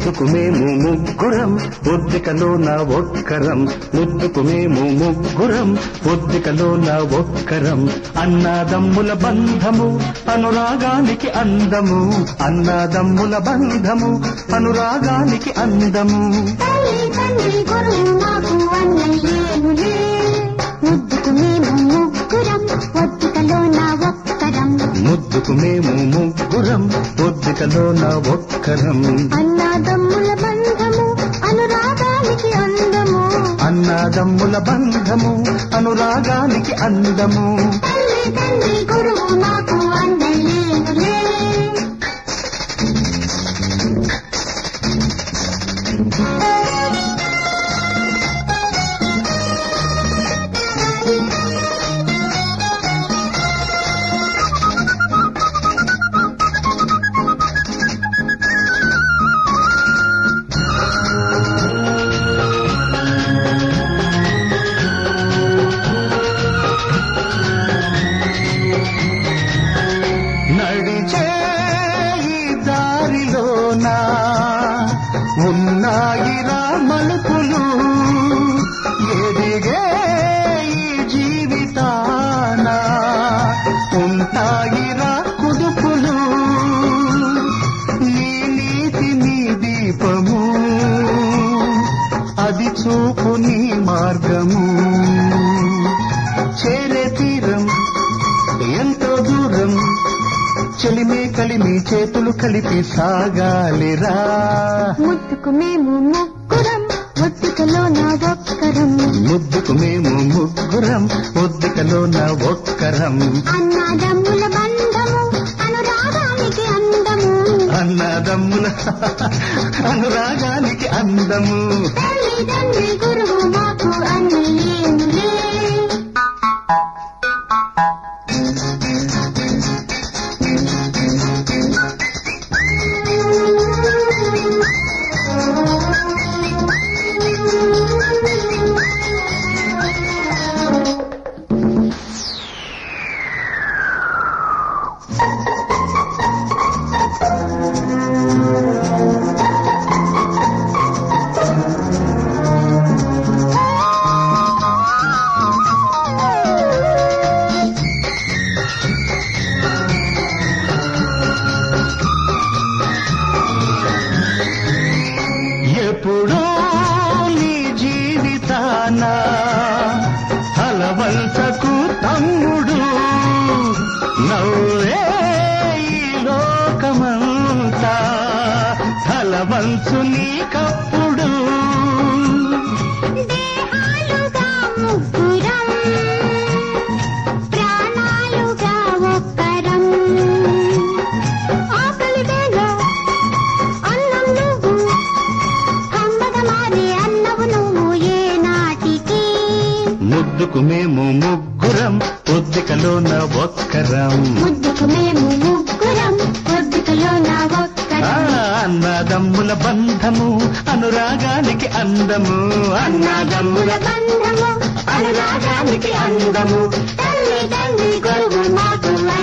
ముద్దుకు మేము ముగ్గురం ఒద్దికలో నా ఒక్కరం ముద్దుకు మేము ముగ్గురం ఒద్దికలో నా ఒక్కరం అన్నాదమ్ముల బంధము అనురాగానికి అందము అన్నాదమ్ముల బంధము అనురాగానికి అందము తల్లి తండ్రి గురువు మాకు అన్నయ్యేనులే ముద్దుకు మేము ముగ్గురం ఒత్తికలో నా ఒక్కరం ముద్దుకు మేము ముగ్గురం ఒద్దికలో నా ఒక్కరం అన్నాదమ్ముల బంధము అనురాగానికి అందము అన్నాదమ్ముల బంధము అనురాగానికి అందము తల్లి తండ్రి గురువు మాకు అన్నయ్యేనులే నడిచే ఈ దారిలోన ఉన్నాయిరా మలుపులు ఎదిగే ఈ జీవితాన ఉంటాయిరా కుదుపులు నీ నీతి నీ దీపము అది చూపు నీ మార్గము చేరే తీరం ఎంతో దూరం చెలిమే కలిమి చేతులు కలిపి సాగాలిరా ముద్దుకు మేము ముగ్గురం ఒత్తికలో నా ఒక్కరం ముద్దుకు మేము ముగ్గురం ఒద్దికలో నా ఒక్కరం అన్నాదమ్ముల బంధము అనురాగానికి అందము అన్నదమ్ముల అనురాగానికి అందము తల్లి తండ్రి గురువు మాకు అన్నయ్యేనులే ఎప్పుడో నీ జీవితాన తలవంచకు తమ్ముడు నవ్వే ఈ లోకమంతా తలవంచు నీకప్పుడు దేహాలుగా ముగ్గురం ప్రాణాలుగా ఒక్కరం ఆకలి వేళ అన్నం నువ్వు కమ్మగా మారే అన్నవు నువ్వు ఏ నాటికి ముద్దుకు మేము ముగ్గురం ఒద్దికలోన ఒక్కరం ముద్దుకు మేము ముగ్గురం పొద్దుకలో నా ఆ, ఒక్కరం అన్నదమ్ముల బంధము అనురాగానికి అందము అన్నదమ్ముల బంధము అనురాగానికి అందము తల్లి తండ్రి గురువు మాకు